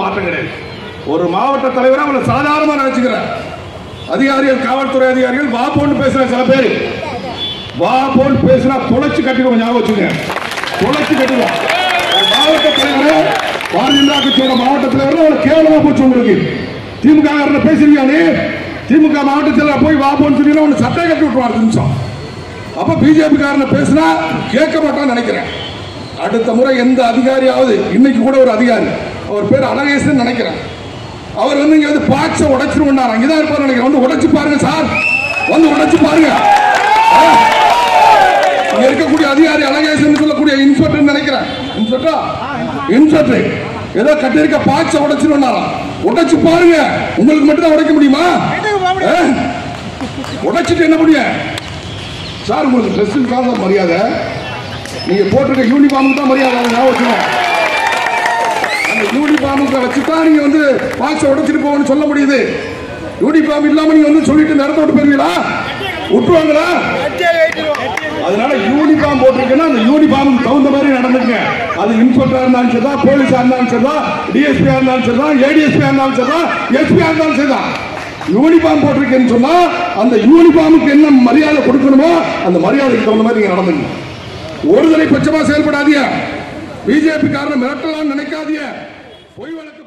மாற்றம் கிடையாது ஒரு மாவட்ட தலைவரை அவளை சாதாரணமா நினைச்சுக்கிறேன் அதிகாரிகள் காவல்துறை அதிகாரிகள் வா போன்னு பேசுற சில பேர் வா போன்னு பேசினா தொலைச்சு கட்டிடுவோம் ஞாபகம் வச்சுங்க தொலைச்சு கட்டிடுவோம் ஒரு மாவட்ட தலைவர் பாரதிய ஜனதா கட்சியோட மாவட்ட தலைவர் அவளை கேவலமா போச்சு உங்களுக்கு திமுக காரன பேசுறீங்க திமுக மாவட்ட செயலர் போய் வா போன்னு சொன்னீங்கன்னா உன்னை சட்டை கட்டி விட்டுருவார் அடுத்த நிமிஷம் அப்ப பிஜேபி காரனை பேசினா கேட்க மாட்டான்னு நினைக்கிறேன் அடுத்த முறை எந்த அதிகாரியாவது இன்னைக்கு கூட ஒரு அதிகாரி அவர் பேர் அழகேசன் நினைக்கிறேன் அவர் வந்து இங்க வந்து பாக்ஸ உடைச்சிருவார் அங்கதான் இருப்பார் நினைக்கிறேன் வந்து உடைச்சு பாருங்க சார் வந்து உடைச்சு பாருங்க ஆ. இங்க இருக்கக்கூடிய அதிகாரி அழகேசன் சொல்லக்கூடிய இன்ஸ்பெக்டர் நினைக்கிறேன் இன்ஸ்பெக்டரா இன்ஸ்பெக்டர் ஏதோ கட்டிருக்க பாக்ஸ உடைச்சிருவாராம் உடைச்சு பாருங்க உங்களுக்கு மட்டும் தான் உடைக்க முடியுமா ஆ? உடைச்சிட்டு என்ன முடியும் சார் உங்களுக்கு ட்ரெஸ்ஸுக்காக தான் மரியாதை நீங்க போட்டிருக்க யூனிஃபார்முக்கு தான் மரியாதை அதை ஞாபகம் வச்சுக்கணும். அந்த யூனிஃபார்முக்கு வச்சு தான் நீங்க வந்து பாக்ஸை உடைச்சிட்டு போகணும்னு சொல்ல முடியுது யூனிஃபார்ம் இல்லாம நீங்க வந்து சொல்லிட்டு நடத்த விட்டு போயிருவீங்களா விட்டுருவாங்களா அதனால யூனிஃபார்ம் போட்டிருக்கேன்னா அந்த யூனிஃபார்முக்கு தகுந்த மாதிரி நடந்துங்க அது இன்ஸ்பெக்டரா இருந்தாலும் சரிதா போலீஸா இருந்தாலும் சரிதா டிஎஸ்பியா இருந்தாலும் சரிதா ஏடிஎஸ்பியா இருந்தாலும் சரிதா எஸ்பியா இருந்தாலும் சரிதான் யூனிஃபார்ம் போட்டிருக்கேன்னு சொன்னா அந்த யூனிஃபார்முக்கு என்ன மரியாதை கொடுக்கணுமோ அந்த மரியாதைக்கு தகுந்த மாதிரி நீங்க நடந்துங்க ஒருதலை பட்சமா செயல்படாதீங்க பிஜேபி காரனை மிரட்டலாம்னு நினைக்காதீங்க பொய் வழக்கு